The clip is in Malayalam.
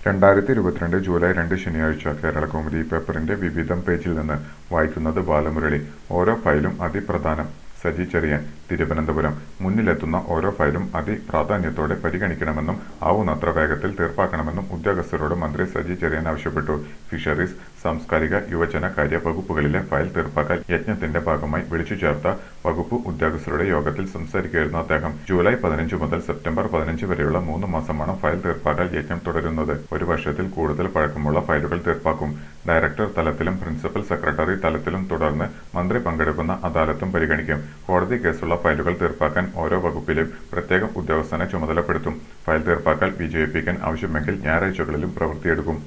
രണ്ടായിരത്തി ഇരുപത്തിരണ്ട് ജൂലൈ രണ്ട് ശനിയാഴ്ച കേരളകൗമുദി പേപ്പറിന്റെ വിവിധം പേജിൽ നിന്ന് വായിക്കുന്നത് ബാലമുരളി ഓരോ ഫയലും അതിപ്രധാനം സജി ചെറിയാൻ തിരുവനന്തപുരം മുന്നിലെത്തുന്ന ഓരോ ഫയലും അതിപ്രാധാന്യത്തോടെ പരിഗണിക്കണമെന്നും ആവുന്നത്ര വേഗത്തിൽ തീർപ്പാക്കണമെന്നും ഉദ്യോഗസ്ഥരോട് മന്ത്രി സജി ചെറിയാൻ ആവശ്യപ്പെട്ടു ഫിഷറീസ് സാംസ്കാരിക യുവജന കാര്യ വകുപ്പുകളിലെ ഫയൽ തീർപ്പാക്കൽ യജ്ഞത്തിന്റെ ഭാഗമായി വിളിച്ചു ചേർത്ത വകുപ്പ് ഉദ്യോഗസ്ഥരുടെ യോഗത്തിൽ സംസാരിക്കുകയായിരുന്നു അദ്ദേഹം ജൂലൈ പതിനഞ്ച് മുതൽ സെപ്റ്റംബർ പതിനഞ്ച് വരെയുള്ള മൂന്ന് മാസമാണ് ഫയൽ തീർപ്പാക്കൽ യജ്ഞം തുടരുന്നത് ഒരു വർഷത്തിൽ കൂടുതൽ പഴക്കമുള്ള ഫയലുകൾ തീർപ്പാക്കും ഡയറക്ടർ തലത്തിലും പ്രിൻസിപ്പൽ സെക്രട്ടറി തലത്തിലും തുടർന്ന് മന്ത്രി പങ്കെടുക്കുന്ന അദാലത്തും പരിഗണിക്കും കോടതി കേസുള്ള ഫയലുകൾ തീർപ്പാക്കാൻ ഓരോ വകുപ്പിലും പ്രത്യേകം ഉദ്യോഗസ്ഥനെ ചുമതലപ്പെടുത്തും ഫയൽ തീർപ്പാക്കൽ വിജയിപ്പിക്കാൻ ആവശ്യമെങ്കിൽ ഞായറാഴ്ചകളിലും പ്രവൃത്തിയെടുക്കും